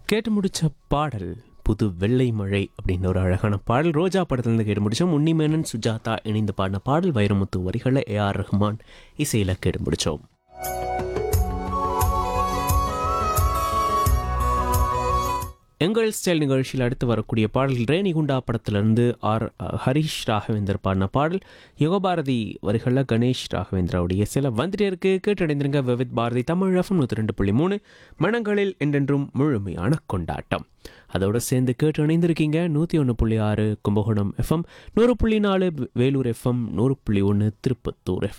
கேட்டு முடிச்ச பாடல் புது வெள்ளை மழை அப்படின்ற ஒரு அழகான பாடல் ரோஜா படத்துலேருந்து கேட்டு முடிச்சோம் உன்னிமேனன் சுஜாதா இணைந்து பாடின பாடல் வைரமுத்து வரிகளை ஏ ஆர் ரஹ்மான் இசையில் கேட்டு முடிச்சோம் எங்கள் ஸ்டைல் நிகழ்ச்சியில் அடுத்து வரக்கூடிய பாடல் ரேணிகுண்டா படத்திலிருந்து ஆர் அஹ், ஹரிஷ் ராகவேந்தர் பாடின பாடல் யுகபாரதி வரிகளில் கணேஷ் ராகவேந்திராவுடைய சில வந்துட்டே இருக்கு கேட்டடைந்திருங்க விவித் பாரதி தமிழ் எஃப்எம் நூற்றி ரெண்டு புள்ளி மூணு மனங்களில் என்றென்றும் முழுமையான கொண்டாட்டம் அதோட சேர்ந்து கேட்டு இணைந்திருக்கீங்க நூற்றி ஒன்று புள்ளி ஆறு கும்பகோணம் எஃப்எம் நூறு புள்ளி நாலு வேலூர் எஃப்எம் நூறு புள்ளி ஒன்று திருப்பத்தூர் எஃப்எம்